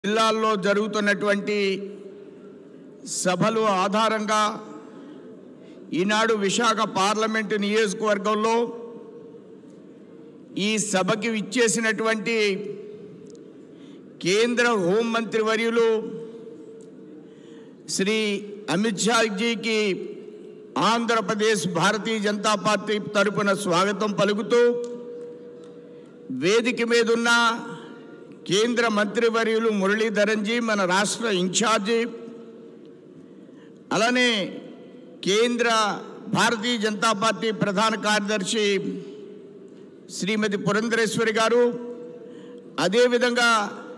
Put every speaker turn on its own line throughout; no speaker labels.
జిల్లాల్లో జరుగుతున్నటువంటి సభలు ఆధారంగా ఈనాడు విశాఖ పార్లమెంటు నియోజకవర్గంలో ఈ సభకి విచ్చేసినటువంటి కేంద్ర హోంమంత్రి వర్యులు శ్రీ అమిత్ షాజీకి ఆంధ్రప్రదేశ్ భారతీయ జనతా పార్టీ తరపున స్వాగతం పలుకుతూ వేదిక మీద ఉన్న కేంద్ర మంత్రివర్యులు మురళీధరన్జీ మన రాష్ట్ర ఇన్ఛార్జి అలానే కేంద్ర భారతీయ జనతా పార్టీ ప్రధాన కార్యదర్శి శ్రీమతి పురంధరేశ్వరి గారు అదేవిధంగా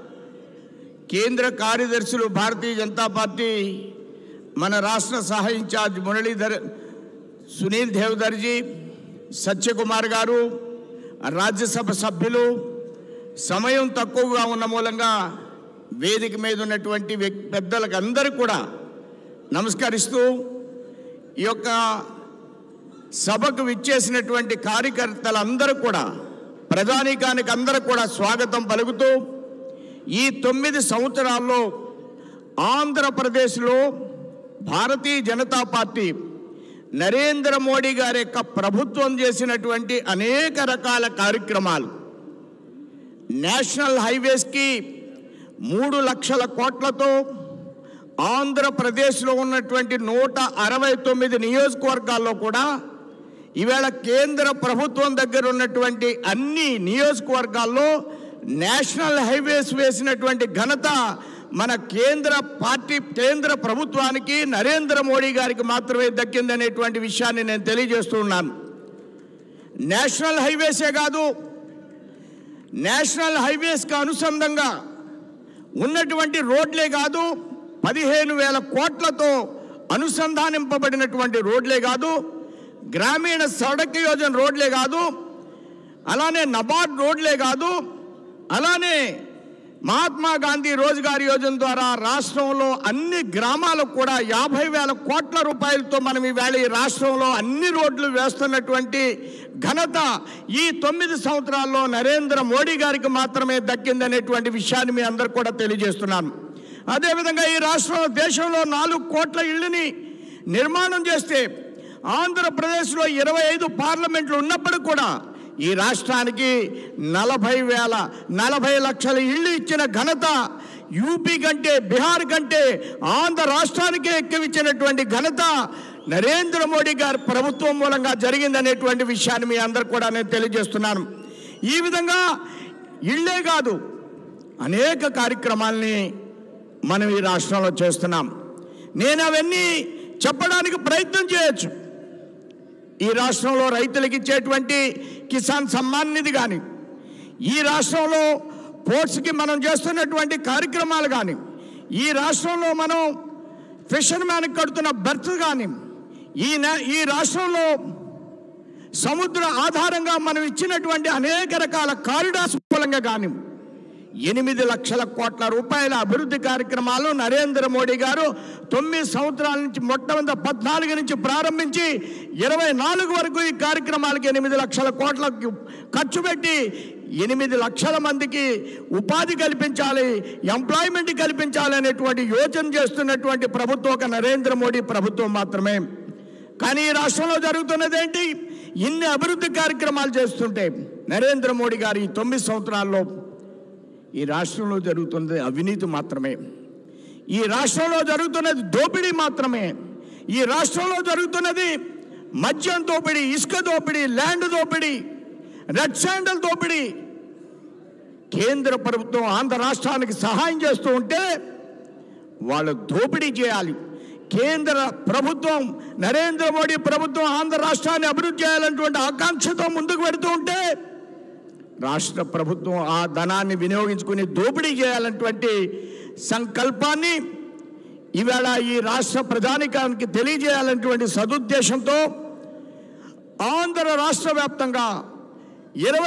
కేంద్ర కార్యదర్శులు భారతీయ జనతా పార్టీ మన రాష్ట్ర సహాయ ఇన్ఛార్జ్ మురళీధర్ సునీల్ దేవధర్జీ సత్యకుమార్ గారు రాజ్యసభ సభ్యులు సమయం తక్కువగా ఉన్న మూలంగా వేదిక మీద ఉన్నటువంటి వ్యక్- పెద్దలకు అందరికీ కూడా నమస్కరిస్తూ ఈ యొక్క సభకు విచ్చేసినటువంటి కార్యకర్తలందరూ కూడా ప్రధానికానికి అందరూ కూడా స్వాగతం పలుకుతూ ఈ తొమ్మిది సంవత్సరాల్లో ఆంధ్రప్రదేశ్లో భారతీయ జనతా పార్టీ నరేంద్ర మోడీ గారి యొక్క ప్రభుత్వం చేసినటువంటి అనేక రకాల కార్యక్రమాలు నేషనల్ హైవేస్కి మూడు లక్షల కోట్లతో ఆంధ్రప్రదేశ్లో ఉన్నటువంటి నూట అరవై తొమ్మిది నియోజకవర్గాల్లో కూడా ఈవేళ కేంద్ర ప్రభుత్వం దగ్గర ఉన్నటువంటి అన్ని నియోజకవర్గాల్లో నేషనల్ హైవేస్ వేసినటువంటి ఘనత మన కేంద్ర పార్టీ కేంద్ర ప్రభుత్వానికి నరేంద్ర మోడీ గారికి మాత్రమే దక్కిందనేటువంటి విషయాన్ని నేను తెలియజేస్తున్నాను నేషనల్ హైవేసే కాదు నేషనల్ హైవేస్కి అనుసంధంగా ఉన్నటువంటి రోడ్లే కాదు పదిహేను వేల కోట్లతో అనుసంధానింపబడినటువంటి రోడ్లే కాదు గ్రామీణ సడక్ యోజన రోడ్లే కాదు అలానే నబార్డ్ రోడ్లే కాదు అలానే మహాత్మా గాంధీ రోజ్గార్ యోజన ద్వారా రాష్ట్రంలో అన్ని గ్రామాలకు కూడా యాభై వేల కోట్ల రూపాయలతో మనం ఈవేళ ఈ రాష్ట్రంలో అన్ని రోడ్లు వేస్తున్నటువంటి ఘనత ఈ తొమ్మిది సంవత్సరాల్లో నరేంద్ర మోడీ గారికి మాత్రమే దక్కిందనేటువంటి విషయాన్ని మీ అందరు కూడా తెలియజేస్తున్నాను అదేవిధంగా ఈ రాష్ట్రంలో దేశంలో నాలుగు కోట్ల ఇళ్ళని నిర్మాణం చేస్తే ఆంధ్రప్రదేశ్లో ఇరవై ఐదు పార్లమెంట్లు ఉన్నప్పటికీ కూడా ఈ రాష్ట్రానికి నలభై వేల నలభై లక్షల ఇళ్ళు ఇచ్చిన ఘనత యూపీ కంటే బీహార్ కంటే ఆంధ్ర రాష్ట్రానికే ఎక్కువ ఇచ్చినటువంటి ఘనత నరేంద్ర మోడీ గారి ప్రభుత్వం మూలంగా జరిగిందనేటువంటి విషయాన్ని మీ అందరు కూడా నేను తెలియజేస్తున్నాను ఈ విధంగా ఇళ్ళే కాదు అనేక కార్యక్రమాల్ని మనం ఈ రాష్ట్రంలో చేస్తున్నాం నేను అవన్నీ చెప్పడానికి ప్రయత్నం చేయొచ్చు ఈ రాష్ట్రంలో రైతులకు ఇచ్చేటువంటి కిసాన్ సమ్మాన్ నిధి కానీ ఈ రాష్ట్రంలో పోర్ట్స్కి మనం చేస్తున్నటువంటి కార్యక్రమాలు కానీ ఈ రాష్ట్రంలో మనం ఫిషర్ మ్యాన్కి కడుతున్న బెర్త్ కానీ ఈ నే- ఈ రాష్ట్రంలో సముద్ర ఆధారంగా మనం ఇచ్చినటువంటి అనేక రకాల కారిడార్స్ మూలంగా కానీ ఎనిమిది లక్షల కోట్ల రూపాయల అభివృద్ధి కార్యక్రమాలు నరేంద్ర మోడీ గారు తొమ్మిది సంవత్సరాల నుంచి మొట్టమొదటి పద్నాలుగు నుంచి ప్రారంభించి ఇరవై నాలుగు వరకు ఈ కార్యక్రమాలకి ఎనిమిది లక్షల కోట్లకు ఖర్చు పెట్టి ఎనిమిది లక్షల మందికి ఉపాధి కల్పించాలి ఎంప్లాయ్మెంట్ కల్పించాలి అనేటువంటి యోచన చేస్తున్నటువంటి ప్రభుత్వం ఒక నరేంద్ర మోడీ ప్రభుత్వం మాత్రమే కానీ ఈ రాష్ట్రంలో జరుగుతున్నది ఏంటి ఇన్ని అభివృద్ధి కార్యక్రమాలు చేస్తుంటే నరేంద్ర మోడీ గారు ఈ తొమ్మిది సంవత్సరాల్లో ఈ రాష్ట్రంలో జరుగుతున్నది అవినీతి మాత్రమే ఈ రాష్ట్రంలో జరుగుతున్నది దోపిడీ మాత్రమే ఈ రాష్ట్రంలో జరుగుతున్నది మద్యం దోపిడీ ఇసుక దోపిడీ ల్యాండ్ దోపిడీ రెడ్ శాండల్ దోపిడీ కేంద్ర ప్రభుత్వం ఆంధ్ర రాష్ట్రానికి సహాయం చేస్తూ ఉంటే వాళ్ళు దోపిడీ చేయాలి కేంద్ర ప్రభుత్వం నరేంద్ర మోడీ ప్రభుత్వం ఆంధ్ర రాష్ట్రాన్ని అభివృద్ధి చేయాలన్నటువంటి ఆకాంక్షతో ముందుకు పెడుతూ ఉంటే రాష్ట్ర ప్రభుత్వం ఆ ధనాన్ని వినియోగించుకుని దోపిడీ చేయాలన్నటువంటి సంకల్పాన్ని ఈవేళ ఈ రాష్ట్ర ప్రధానికానికి తెలియజేయాలన్నటువంటి సదుద్దేశంతో ఆంధ్ర రాష్ట్ర వ్యాప్తంగా ఇరవై